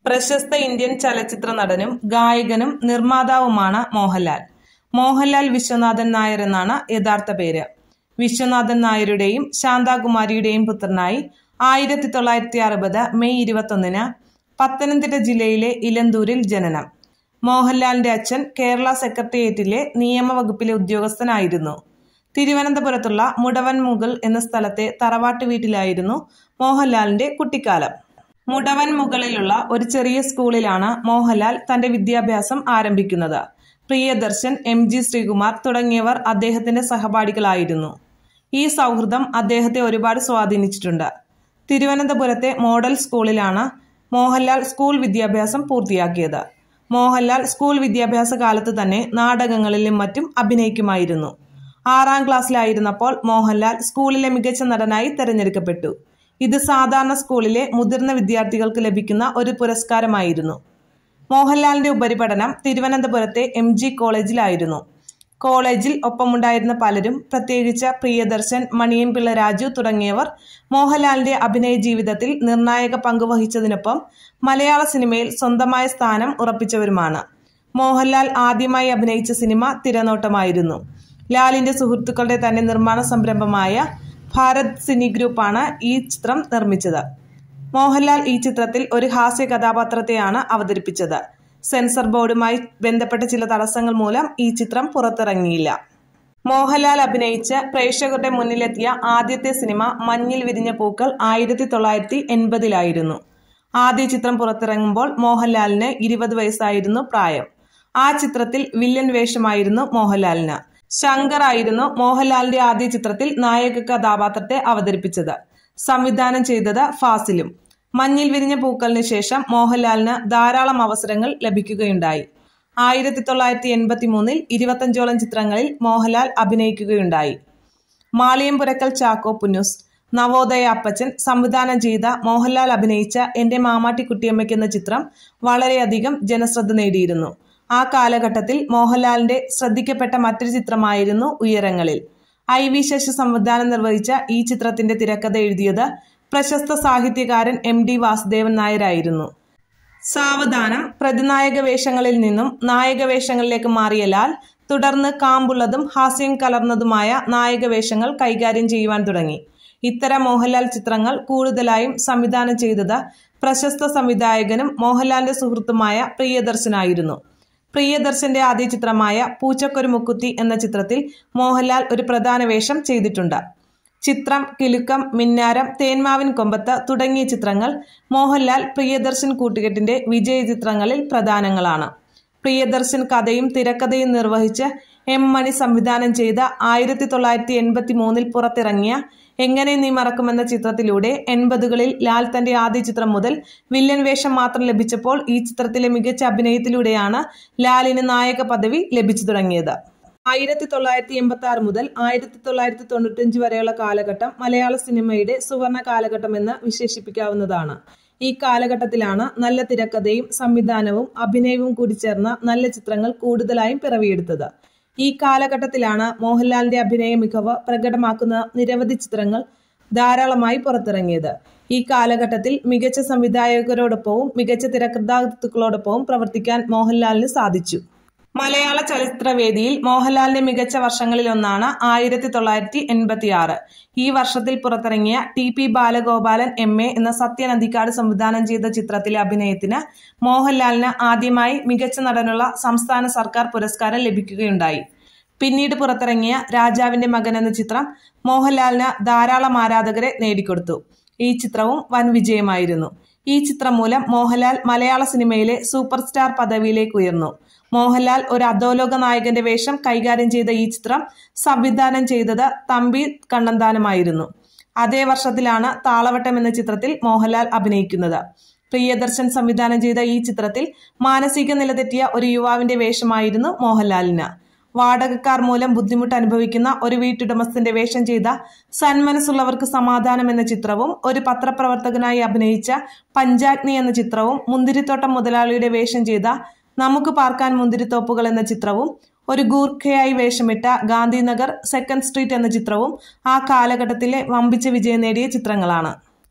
പ്രശസ്ത ഇന്ത്യൻ ചലച്ചിത്ര നടനും ഗായകനും നിർമ്മാതാവുമാണ് മോഹൻലാൽ മോഹൻലാൽ വിശ്വനാഥൻ നായർ എന്നാണ് യഥാർത്ഥ പേര് വിശ്വനാഥൻ നായരുടെയും ശാന്താകുമാരിയുടെയും പുത്രനായി ആയിരത്തി തൊള്ളായിരത്തി അറുപത് മെയ് ഇരുപത്തൊന്നിന് പത്തനംതിട്ട ജില്ലയിലെ ഇലന്തൂരിൽ ജനനം മോഹൻലാലിന്റെ അച്ഛൻ കേരള സെക്രട്ടേറിയറ്റിലെ നിയമവകുപ്പിലെ ഉദ്യോഗസ്ഥനായിരുന്നു തിരുവനന്തപുരത്തുള്ള മുടവൻമുകൾ എന്ന സ്ഥലത്തെ തറവാട്ട് വീട്ടിലായിരുന്നു മോഹൻലാലിന്റെ കുട്ടിക്കാലം മുടവൻ മുകളിലുള്ള ഒരു ചെറിയ സ്കൂളിലാണ് മോഹൻലാൽ തന്റെ വിദ്യാഭ്യാസം ആരംഭിക്കുന്നത് പ്രിയദർശൻ എം ജി ശ്രീകുമാർ തുടങ്ങിയവർ അദ്ദേഹത്തിന്റെ സഹപാഠികളായിരുന്നു ഈ സൗഹൃദം അദ്ദേഹത്തെ ഒരുപാട് സ്വാധീനിച്ചിട്ടുണ്ട് തിരുവനന്തപുരത്തെ മോഡൽ സ്കൂളിലാണ് മോഹൻലാൽ സ്കൂൾ വിദ്യാഭ്യാസം പൂർത്തിയാക്കിയത് മോഹൻലാൽ സ്കൂൾ വിദ്യാഭ്യാസ കാലത്ത് തന്നെ നാടകങ്ങളിലും മറ്റും അഭിനയിക്കുമായിരുന്നു ആറാം ക്ലാസ്സിലായിരുന്നപ്പോൾ മോഹൻലാൽ സ്കൂളിലെ മികച്ച നടനായി തെരഞ്ഞെടുക്കപ്പെട്ടു ഇത് സാധാരണ സ്കൂളിലെ മുതിർന്ന വിദ്യാർത്ഥികൾക്ക് ലഭിക്കുന്ന ഒരു പുരസ്കാരമായിരുന്നു മോഹൻലാലിന്റെ ഉപരിപഠനം തിരുവനന്തപുരത്തെ എം ജി കോളേജിലായിരുന്നു കോളേജിൽ ഒപ്പമുണ്ടായിരുന്ന പലരും പ്രത്യേകിച്ച് പ്രിയദർശൻ മണിയൻപിള്ള രാജു തുടങ്ങിയവർ മോഹൻലാലിന്റെ അഭിനയ ജീവിതത്തിൽ നിർണായക പങ്ക് വഹിച്ചതിനൊപ്പം മലയാള സിനിമയിൽ സ്വന്തമായ സ്ഥാനം ഉറപ്പിച്ചവരുമാണ് മോഹൻലാൽ ആദ്യമായി അഭിനയിച്ച സിനിമ തിരനോട്ടമായിരുന്നു ലാലിന്റെ സുഹൃത്തുക്കളുടെ തന്നെ നിർമ്മാണ സംരംഭമായ ഭാരത് സിനി ഗ്രൂപ്പാണ് ഈ ചിത്രം നിർമ്മിച്ചത് മോഹൻലാൽ ഈ ചിത്രത്തിൽ ഒരു ഹാസ്യ കഥാപാത്രത്തെയാണ് അവതരിപ്പിച്ചത് സെൻസർ ബോർഡുമായി ബന്ധപ്പെട്ട ചില തടസ്സങ്ങൾ മൂലം ഈ ചിത്രം പുറത്തിറങ്ങിയില്ല മോഹൻലാൽ അഭിനയിച്ച് പ്രേക്ഷകരുടെ മുന്നിലെത്തിയ ആദ്യത്തെ സിനിമ മഞ്ഞിൽ വിരിഞ്ഞ പൂക്കൾ ആയിരത്തി തൊള്ളായിരത്തി എൺപതിലായിരുന്നു ആദ്യ ചിത്രം പുറത്തിറങ്ങുമ്പോൾ മോഹൻലാലിന് ഇരുപത് വയസ്സായിരുന്നു പ്രായം ആ ചിത്രത്തിൽ വില്ലൻ വേഷമായിരുന്നു മോഹൻലാലിന് ശങ്കർ ആയിരുന്നു മോഹൻലാലിന്റെ ആദ്യ ചിത്രത്തിൽ നായക കഥാപാത്രത്തെ അവതരിപ്പിച്ചത് സംവിധാനം ചെയ്തത് ഫാസിലും മഞ്ഞിൽ വിരിഞ്ഞ പൂക്കളിന് ശേഷം മോഹൻലാലിന് ധാരാളം അവസരങ്ങൾ ലഭിക്കുകയുണ്ടായി ആയിരത്തി തൊള്ളായിരത്തി എൺപത്തി മൂന്നിൽ ഇരുപത്തഞ്ചോളം ചിത്രങ്ങളിൽ മോഹൻലാൽ അഭിനയിക്കുകയുണ്ടായി മാളിയംപുരക്കൽ ചാക്കോ പുന്നൂസ് നവോദയ അപ്പച്ചൻ സംവിധാനം ചെയ്ത മോഹൻലാൽ അഭിനയിച്ച എന്റെ മാമാട്ടി കുട്ടിയമ്മയ്ക്ക് എന്ന ചിത്രം വളരെയധികം ജനശ്രദ്ധ നേടിയിരുന്നു ആ കാലഘട്ടത്തിൽ മോഹൻലാലിന്റെ ശ്രദ്ധിക്കപ്പെട്ട മറ്റൊരു ചിത്രമായിരുന്നു ഉയരങ്ങളിൽ ഐ വി ശശി സംവിധാനം നിർവഹിച്ച ഈ ചിത്രത്തിന്റെ തിരക്കഥ എഴുതിയത് പ്രശസ്ത സാഹിത്യകാരൻ എം ഡി വാസുദേവൻ നായരായിരുന്നു സാവധാനം പ്രതിനായക വേഷങ്ങളിൽ നിന്നും നായക വേഷങ്ങളിലേക്ക് മാറിയ ലാൽ തുടർന്ന് കാമ്പുള്ളതും ഹാസ്യം കലർന്നതുമായ നായക വേഷങ്ങൾ കൈകാര്യം ചെയ്യുവാൻ തുടങ്ങി ഇത്തരം മോഹൻലാൽ ചിത്രങ്ങൾ കൂടുതലായും സംവിധാനം ചെയ്തത് പ്രശസ്ത സംവിധായകനും മോഹൻലാലിന്റെ സുഹൃത്തുമായ പ്രിയദർശനായിരുന്നു പ്രിയദർശന്റെ ആദ്യ ചിത്രമായ പൂച്ചക്കൊരു മുക്കുത്തി എന്ന ചിത്രത്തിൽ മോഹൻലാൽ ഒരു പ്രധാന വേഷം ചെയ്തിട്ടുണ്ട് ചിത്രം കിലുക്കം മിന്നാരം തേന്മാവിൻ കൊമ്പത്ത് തുടങ്ങിയ ചിത്രങ്ങൾ മോഹൻലാൽ പ്രിയദർശൻ കൂട്ടുകെട്ടിന്റെ വിജയ ചിത്രങ്ങളിൽ പ്രധാനങ്ങളാണ് പ്രിയദർശൻ കഥയും തിരക്കഥയും നിർവഹിച്ച് എം മണി സംവിധാനം ചെയ്ത ആയിരത്തി തൊള്ളായിരത്തി എൺപത്തി മൂന്നിൽ പുറത്തിറങ്ങിയ എങ്ങനെ നീ മറക്കുമെന്ന ചിത്രത്തിലൂടെ എൺപതുകളിൽ ലാൽ തന്റെ ആദ്യ ചിത്രം മുതൽ വില്ലൻ വേഷം മാത്രം ലഭിച്ചപ്പോൾ ഈ ചിത്രത്തിലെ മികച്ച അഭിനയത്തിലൂടെയാണ് ലാലിന് നായക പദവി ലഭിച്ചു തുടങ്ങിയത് ആയിരത്തി തൊള്ളായിരത്തി എൺപത്തി ആറ് മുതൽ ആയിരത്തി തൊള്ളായിരത്തി തൊണ്ണൂറ്റഞ്ച് വരെയുള്ള കാലഘട്ടം മലയാള സിനിമയുടെ സുവർണ കാലഘട്ടം എന്ന് വിശേഷിപ്പിക്കാവുന്നതാണ് ഈ കാലഘട്ടത്തിലാണ് നല്ല തിരക്കഥയും സംവിധാനവും അഭിനയവും കൂടി ചേർന്ന നല്ല ചിത്രങ്ങൾ കൂടുതലായും പിറവിയെടുത്തത് ഈ കാലഘട്ടത്തിലാണ് മോഹൻലാലിന്റെ അഭിനയ മികവ് പ്രകടമാക്കുന്ന നിരവധി ചിത്രങ്ങൾ ധാരാളമായി പുറത്തിറങ്ങിയത് ഈ കാലഘട്ടത്തിൽ മികച്ച സംവിധായകരോടൊപ്പവും മികച്ച തിരക്കഥാകൃത്തുക്കളോടൊപ്പവും പ്രവർത്തിക്കാൻ മോഹൻലാലിന് സാധിച്ചു മലയാള ചലച്ചിത്രവേദിയിൽ മോഹൻലാലിന്റെ മികച്ച വർഷങ്ങളിൽ ഒന്നാണ് ആയിരത്തി തൊള്ളായിരത്തി എൺപത്തി ആറ് ഈ വർഷത്തിൽ പുറത്തിറങ്ങിയ T P Balagopalan M A എന്ന സത്യൻ അന്തിക്കാട് സംവിധാനം ചെയ്ത ചിത്രത്തിലെ അഭിനയത്തിന് മോഹൻലാലിന് ആദ്യമായി മികച്ച നടനുള്ള സംസ്ഥാന സർക്കാർ പുരസ്കാരം ലഭിക്കുകയുണ്ടായി പിന്നീട് പുറത്തിറങ്ങിയ രാജാവിന്റെ മകൻ എന്ന ചിത്രം മോഹൻലാലിന് ധാരാളം ആരാധകരെ നേടിക്കൊടുത്തു ഈ ചിത്രവും വൻ വിജയമായിരുന്നു ഈ ചിത്രം മൂലം മോഹൻലാൽ മലയാള സിനിമയിലെ സൂപ്പർ സ്റ്റാർ പദവിയിലേക്ക് ഉയർന്നു മോഹൻലാൽ ഒരു അധോലോക നായകന്റെ വേഷം കൈകാര്യം ചെയ്ത ഈ ചിത്രം സംവിധാനം ചെയ്തത് തമ്പി കണ്ണന്താനമായിരുന്നു അതേ വർഷത്തിലാണ് താളവട്ടം എന്ന ചിത്രത്തിൽ മോഹൻലാൽ അഭിനയിക്കുന്നത് പ്രിയദർശൻ സംവിധാനം ചെയ്ത ഈ ചിത്രത്തിൽ മാനസിക നിലതെറ്റിയ ഒരു യുവാവിന്റെ വേഷമായിരുന്നു മോഹൻലാലിന് വാടകക്കാർ മൂലം ബുദ്ധിമുട്ട് അനുഭവിക്കുന്ന ഒരു വീട്ടുടമസ്ഥന്റെ വേഷം ചെയ്ത സന്മനസ്സുള്ളവർക്ക് സമാധാനം എന്ന ചിത്രവും ഒരു പത്രപ്രവർത്തകനായി അഭിനയിച്ച പഞ്ചാഗ്നി എന്ന ചിത്രവും മുന്തിരിത്തോട്ടം മുതലാളിയുടെ വേഷം ചെയ്ത നമുക്ക് പാർക്കാൻ മുന്തിരിത്തോപ്പുകൾ എന്ന ചിത്രവും ഒരു ഗൂർഖയായി വേഷമിട്ട ഗാന്ധിനഗർ സെക്കൻഡ് സ്ട്രീറ്റ് എന്ന ചിത്രവും ആ കാലഘട്ടത്തിലെ വമ്പിച്ച വിജയം നേടിയ ചിത്രങ്ങളാണ്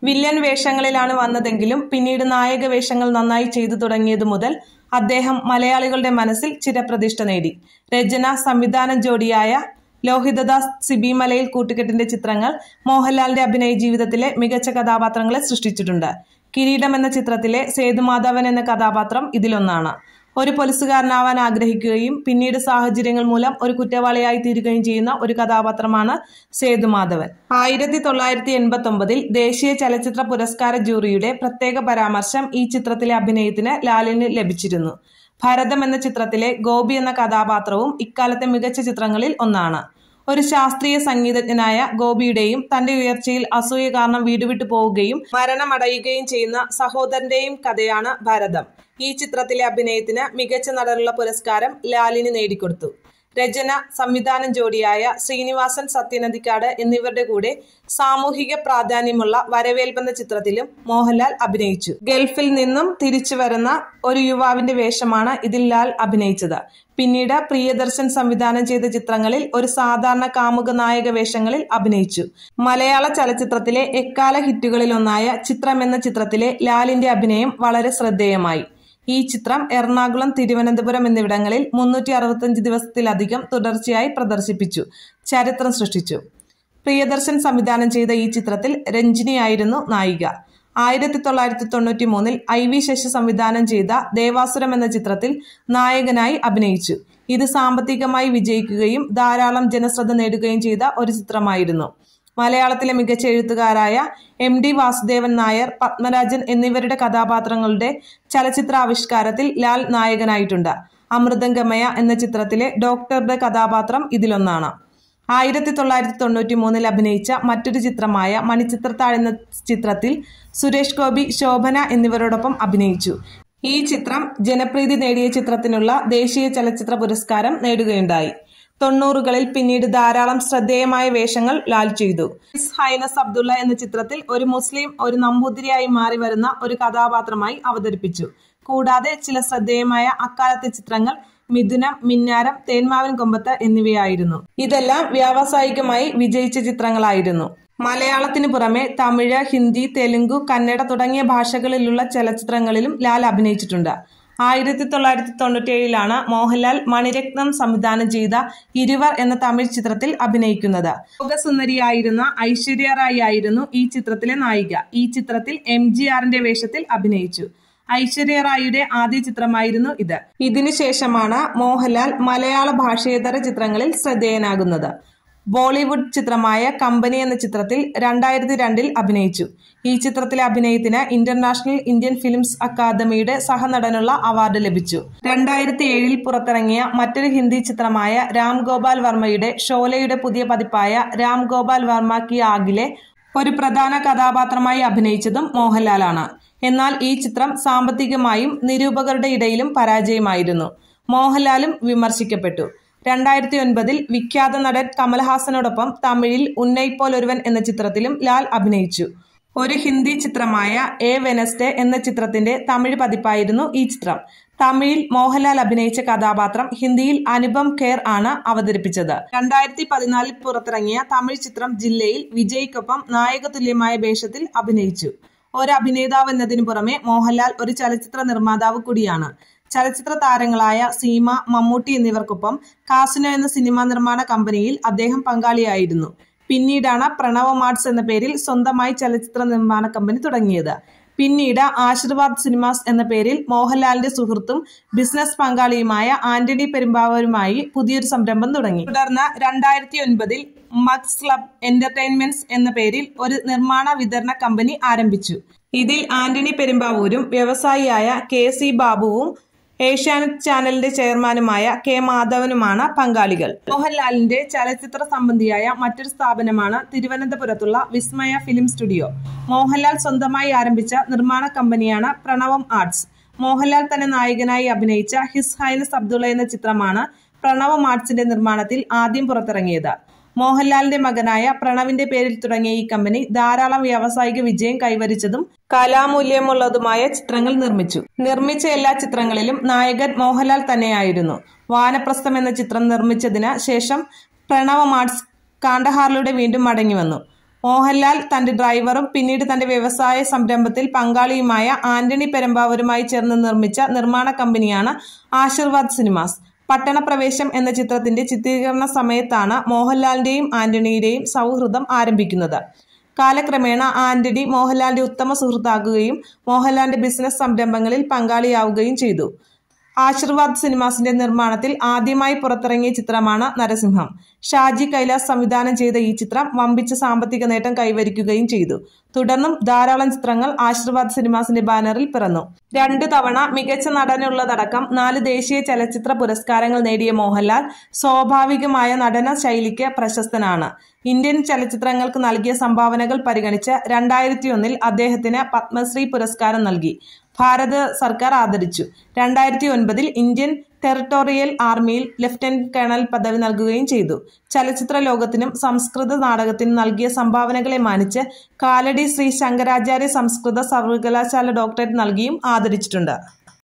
വില്ലൻ വേഷങ്ങളിലാണ് വന്നതെങ്കിലും പിന്നീട് നായക വേഷങ്ങൾ നന്നായി ചെയ്തു തുടങ്ങിയതു മുതൽ അദ്ദേഹം മലയാളികളുടെ മനസ്സിൽ ചിരപ്രതിഷ്ഠ നേടി രചന സംവിധാനം ജോഡിയായ ലോഹിതദാസ് സിബി മലയിൽ കൂട്ടുകെട്ടിന്റെ ചിത്രങ്ങൾ മോഹൻലാലിന്റെ അഭിനയ ജീവിതത്തിലെ മികച്ച കഥാപാത്രങ്ങളെ സൃഷ്ടിച്ചിട്ടുണ്ട് കിരീടം എന്ന ചിത്രത്തിലെ സേതുമാധവൻ എന്ന കഥാപാത്രം ഇതിലൊന്നാണ് ഒരു പോലീസുകാരനാവാൻ ആഗ്രഹിക്കുകയും പിന്നീട് സാഹചര്യങ്ങൾ മൂലം ഒരു കുറ്റവാളിയായി തീരുകയും ചെയ്യുന്ന ഒരു കഥാപാത്രമാണ് സേതുമാധവൻ ആയിരത്തി തൊള്ളായിരത്തി എൺപത്തി ഒമ്പതിൽ ദേശീയ ചലച്ചിത്ര പുരസ്കാര ജൂറിയുടെ പ്രത്യേക പരാമർശം ഈ ചിത്രത്തിലെ അഭിനയത്തിന് ലാലിന് ലഭിച്ചിരുന്നു ഭരതം എന്ന ചിത്രത്തിലെ ഗോപി എന്ന കഥാപാത്രവും ഇക്കാലത്തെ മികച്ച ചിത്രങ്ങളിൽ ഒന്നാണ് ഒരു ശാസ്ത്രീയ സംഗീതജ്ഞനായ ഗോപിയുടെയും തന്റെ ഉയർച്ചയിൽ അസൂയ കാരണം വീട് വിട്ടു പോവുകയും മരണമടയുകയും ചെയ്യുന്ന സഹോദരന്റെയും കഥയാണ് ഭരതം ഈ ചിത്രത്തിലെ അഭിനയത്തിന് മികച്ച നടനുള്ള പുരസ്കാരം ലാലിന് നേടിക്കൊടുത്തു രചന സംവിധാനം ജോഡിയായ ശ്രീനിവാസൻ സത്യനന്ദിക്കാട് എന്നിവരുടെ കൂടെ സാമൂഹിക പ്രാധാന്യമുള്ള വരവേൽപ്പെന്ന ചിത്രത്തിലും മോഹൻലാൽ അഭിനയിച്ചു ഗൾഫിൽ നിന്നും തിരിച്ചു വരുന്ന ഒരു യുവാവിന്റെ വേഷമാണ് ഇതിൽ ലാൽ അഭിനയിച്ചത് പിന്നീട് പ്രിയദർശൻ സംവിധാനം ചെയ്ത ചിത്രങ്ങളിൽ ഒരു സാധാരണ കാമുക നായക വേഷങ്ങളിൽ അഭിനയിച്ചു മലയാള ചലച്ചിത്രത്തിലെ എക്കാല ഹിറ്റുകളിലൊന്നായ ചിത്രം എന്ന ചിത്രത്തിലെ ലാലിന്റെ അഭിനയം വളരെ ശ്രദ്ധേയമായി ഈ ചിത്രം എറണാകുളം തിരുവനന്തപുരം എന്നിവിടങ്ങളിൽ മുന്നൂറ്റി അറുപത്തഞ്ച് ദിവസത്തിലധികം തുടർച്ചയായി പ്രദർശിപ്പിച്ചു ചരിത്രം സൃഷ്ടിച്ചു പ്രിയദർശൻ സംവിധാനം ചെയ്ത ഈ ചിത്രത്തിൽ രഞ്ജിനിയായിരുന്നു നായിക ആയിരത്തി തൊള്ളായിരത്തി തൊണ്ണൂറ്റി മൂന്നിൽ ഐ വി ശശി സംവിധാനം ചെയ്ത ദേവാസുരം എന്ന ചിത്രത്തിൽ നായകനായി അഭിനയിച്ചു ഇത് സാമ്പത്തികമായി വിജയിക്കുകയും ധാരാളം ജനശ്രദ്ധ നേടുകയും ചെയ്ത ഒരു ചിത്രമായിരുന്നു മലയാളത്തിലെ മികച്ച എഴുത്തുകാരായ എം ഡി വാസുദേവൻ നായർ പത്മരാജൻ എന്നിവരുടെ കഥാപാത്രങ്ങളുടെ ചലച്ചിത്രാവിഷ്കാരത്തിൽ ലാൽ നായകനായിട്ടുണ്ട് അമൃതംഗമയ എന്ന ചിത്രത്തിലെ ഡോക്ടറുടെ കഥാപാത്രം ഇതിലൊന്നാണ് ആയിരത്തി തൊള്ളായിരത്തി തൊണ്ണൂറ്റി മൂന്നിൽ അഭിനയിച്ച മറ്റൊരു ചിത്രമായ മണിച്ചിത്രത്താഴ് എന്ന ചിത്രത്തിൽ സുരേഷ് ഗോപി ശോഭന എന്നിവരോടൊപ്പം അഭിനയിച്ചു ഈ ചിത്രം ജനപ്രീതി നേടിയ ചിത്രത്തിനുള്ള ദേശീയ ചലച്ചിത്ര പുരസ്കാരം നേടുകയുണ്ടായി തൊണ്ണൂറുകളിൽ പിന്നീട് ധാരാളം ശ്രദ്ധേയമായ വേഷങ്ങൾ ലാൽ ചെയ്തു ഹിസ് ഹൈനസ് അബ്ദുള്ള എന്ന ചിത്രത്തിൽ ഒരു മുസ്ലിം ഒരു നമ്പൂതിരിയായി മാറി വരുന്ന ഒരു കഥാപാത്രമായി അവതരിപ്പിച്ചു കൂടാതെ ചില ശ്രദ്ധേയമായ അക്കാലത്തെ ചിത്രങ്ങൾ മിഥുനം മിന്നാരം തേന്മാവൻ കൊമ്പത്ത് എന്നിവയായിരുന്നു ഇതെല്ലാം വ്യാവസായികമായി വിജയിച്ച ചിത്രങ്ങളായിരുന്നു മലയാളത്തിനു പുറമെ തമിഴ് ഹിന്ദി തെലുങ്കു കന്നഡ തുടങ്ങിയ ഭാഷകളിലുള്ള ചലച്ചിത്രങ്ങളിലും ലാൽ അഭിനയിച്ചിട്ടുണ്ട് ആയിരത്തി തൊള്ളായിരത്തി തൊണ്ണൂറ്റിയേഴിലാണ് മോഹൻലാൽ മണിരത്നം സംവിധാനം ചെയ്ത ഇരുവർ എന്ന തമിഴ് ചിത്രത്തിൽ അഭിനയിക്കുന്നത് ലോകസുന്ദരിയായിരുന്ന ഐശ്വര്യ റായി ആയിരുന്നു ഈ ചിത്രത്തിലെ നായിക ഈ ചിത്രത്തിൽ എം ജി ആറിന്റെ വേഷത്തിൽ അഭിനയിച്ചു ഐശ്വര്യ റായിയുടെ ആദ്യ ചിത്രമായിരുന്നു ഇത് ഇതിനുശേഷമാണ് മോഹൻലാൽ മലയാള ഭാഷേതര ചിത്രങ്ങളിൽ ശ്രദ്ധേയനാകുന്നത് ബോളിവുഡ് ചിത്രമായ കമ്പനി എന്ന ചിത്രത്തിൽ രണ്ടായിരത്തി രണ്ടിൽ അഭിനയിച്ചു ഈ ചിത്രത്തിലെ അഭിനയത്തിന് ഇന്റർനാഷണൽ ഇന്ത്യൻ ഫിലിംസ് അക്കാദമിയുടെ സഹനടനുള്ള അവാർഡ് ലഭിച്ചു രണ്ടായിരത്തി ഏഴിൽ പുറത്തിറങ്ങിയ മറ്റൊരു ഹിന്ദി ചിത്രമായ രാം ഗോപാൽ വർമ്മയുടെ ഷോലയുടെ പുതിയ പതിപ്പായ രാം ഗോപാൽ വർമ്മ കി ആഗിലെ ഒരു പ്രധാന കഥാപാത്രമായി അഭിനയിച്ചതും മോഹൻലാലാണ് എന്നാൽ ഈ ചിത്രം സാമ്പത്തികമായും നിരൂപകരുടെ ഇടയിലും പരാജയമായിരുന്നു മോഹൻലാലും വിമർശിക്കപ്പെട്ടു രണ്ടായിരത്തി ഒൻപതിൽ വിഖ്യാത നടൻ കമൽഹാസനോടൊപ്പം തമിഴിൽ ഉന്നയിപ്പോൽ ഒരുവൻ എന്ന ചിത്രത്തിലും ലാൽ അഭിനയിച്ചു ഒരു ഹിന്ദി ചിത്രമായ എ വെനസ്ഡേ എന്ന ചിത്രത്തിന്റെ തമിഴ് പതിപ്പായിരുന്നു ഈ ചിത്രം തമിഴിൽ മോഹൻലാൽ അഭിനയിച്ച കഥാപാത്രം ഹിന്ദിയിൽ അനുപം ഖേർ ആണ് അവതരിപ്പിച്ചത് രണ്ടായിരത്തി പതിനാലിൽ പുറത്തിറങ്ങിയ തമിഴ് ചിത്രം ജില്ലയിൽ വിജയ്ക്കൊപ്പം നായകതുല്യമായ വേഷത്തിൽ അഭിനയിച്ചു ഒരു അഭിനേതാവ് എന്നതിനു പുറമെ മോഹൻലാൽ ഒരു ചലച്ചിത്ര നിർമ്മാതാവ് കൂടിയാണ് ചലച്ചിത്ര താരങ്ങളായ സീമ മമ്മൂട്ടി എന്നിവർക്കൊപ്പം കാസിനോ എന്ന സിനിമാ നിർമ്മാണ കമ്പനിയിൽ അദ്ദേഹം പങ്കാളിയായിരുന്നു പിന്നീടാണ് പ്രണവ് മാർട്സ് എന്ന പേരിൽ സ്വന്തമായി ചലച്ചിത്ര നിർമ്മാണ കമ്പനി തുടങ്ങിയത് പിന്നീട് ആശീർവാദ് സിനിമാസ് എന്ന പേരിൽ മോഹൻലാലിന്റെ സുഹൃത്തും ബിസിനസ് പങ്കാളിയുമായ ആന്റണി പെരുമ്പാവൂരുമായി പുതിയൊരു സംരംഭം തുടങ്ങി തുടർന്ന് രണ്ടായിരത്തി ഒൻപതിൽ മക്സ് ക്ലബ് എന്റർടൈൻമെന്റ്സ് എന്ന പേരിൽ ഒരു നിർമ്മാണ വിതരണ കമ്പനി ആരംഭിച്ചു ഇതിൽ ആന്റണി പെരുമ്പാവൂരും വ്യവസായിയായ കെ സി ബാബുവും ഏഷ്യാനെറ്റ് ചാനലിന്റെ ചെയർമാനുമായ കെ മാധവനുമാണ് പങ്കാളികൾ മോഹൻലാലിന്റെ ചലച്ചിത്ര സംബന്ധിയായ മറ്റൊരു സ്ഥാപനമാണ് തിരുവനന്തപുരത്തുള്ള വിസ്മയ ഫിലിം സ്റ്റുഡിയോ മോഹൻലാൽ സ്വന്തമായി ആരംഭിച്ച നിർമ്മാണ കമ്പനിയാണ് പ്രണവം ആർട്സ് മോഹൻലാൽ തന്നെ നായകനായി അഭിനയിച്ച ഹിസ് ഹൈനസ് അബ്ദുള്ള എന്ന ചിത്രമാണ് പ്രണവം ആർട്സിന്റെ നിർമ്മാണത്തിൽ ആദ്യം പുറത്തിറങ്ങിയത് മോഹൻലാലിന്റെ മകനായ പ്രണവിന്റെ പേരിൽ തുടങ്ങിയ ഈ കമ്പനി ധാരാളം വ്യാവസായിക വിജയം കൈവരിച്ചതും കലാമൂല്യമുള്ളതുമായ ചിത്രങ്ങൾ നിർമ്മിച്ചു നിർമ്മിച്ച എല്ലാ ചിത്രങ്ങളിലും നായകൻ മോഹൻലാൽ തന്നെയായിരുന്നു വാനപ്രസ്ഥം എന്ന ചിത്രം നിർമ്മിച്ചതിന് ശേഷം പ്രണവ് മാർട്സ് കാണ്ടഹാറിലൂടെ വീണ്ടും മടങ്ങി വന്നു മോഹൻലാൽ തന്റെ ഡ്രൈവറും പിന്നീട് തന്റെ വ്യവസായ സംരംഭത്തിൽ പങ്കാളിയുമായ ആന്റണി പെരുമ്പാവൂരുമായി ചേർന്ന് നിർമ്മിച്ച നിർമ്മാണ കമ്പനിയാണ് ആശീർവാദ് സിനിമാസ് പട്ടണപ്രവേശം എന്ന ചിത്രത്തിന്റെ ചിത്രീകരണ സമയത്താണ് മോഹൻലാലിന്റെയും ആന്റണിയുടെയും സൗഹൃദം ആരംഭിക്കുന്നത് കാലക്രമേണ ആന്റണി മോഹൻലാലിന്റെ ഉത്തമ സുഹൃത്താകുകയും മോഹൻലാലിന്റെ ബിസിനസ് സംരംഭങ്ങളിൽ പങ്കാളിയാവുകയും ചെയ്തു ആശീർവാദ് സിനിമാസിന്റെ നിർമ്മാണത്തിൽ ആദ്യമായി പുറത്തിറങ്ങിയ ചിത്രമാണ് നരസിംഹം ഷാജി കൈലാസ് സംവിധാനം ചെയ്ത ഈ ചിത്രം വമ്പിച്ച സാമ്പത്തിക നേട്ടം കൈവരിക്കുകയും ചെയ്തു തുടർന്നും ധാരാളം ചിത്രങ്ങൾ ആശീർവാദ് സിനിമാസിന്റെ ബാനറിൽ പിറന്നു രണ്ടു തവണ മികച്ച നടനുള്ളതടക്കം നാല് ദേശീയ ചലച്ചിത്ര പുരസ്കാരങ്ങൾ നേടിയ മോഹൻലാൽ സ്വാഭാവികമായ നടന ശൈലിക്ക് പ്രശസ്തനാണ് ഇന്ത്യൻ ചലച്ചിത്രങ്ങൾക്ക് നൽകിയ സംഭാവനകൾ പരിഗണിച്ച് രണ്ടായിരത്തി ഒന്നിൽ അദ്ദേഹത്തിന് പത്മശ്രീ പുരസ്കാരം നൽകി ഭാരത സർക്കാർ ആദരിച്ചു രണ്ടായിരത്തി ഒൻപതിൽ ഇന്ത്യൻ ടെറിട്ടോറിയൽ ആർമിയിൽ ലഫ്റ്റനന്റ് കേണൽ പദവി നൽകുകയും ചെയ്തു ചലച്ചിത്ര ലോകത്തിനും സംസ്കൃത നാടകത്തിനും നൽകിയ സംഭാവനകളെ മാനിച്ച് കാലടി ശ്രീ ശങ്കരാചാര്യ സംസ്കൃത സർവകലാശാല ഡോക്ടറേറ്റ് നൽകിയും ആദരിച്ചിട്ടുണ്ട്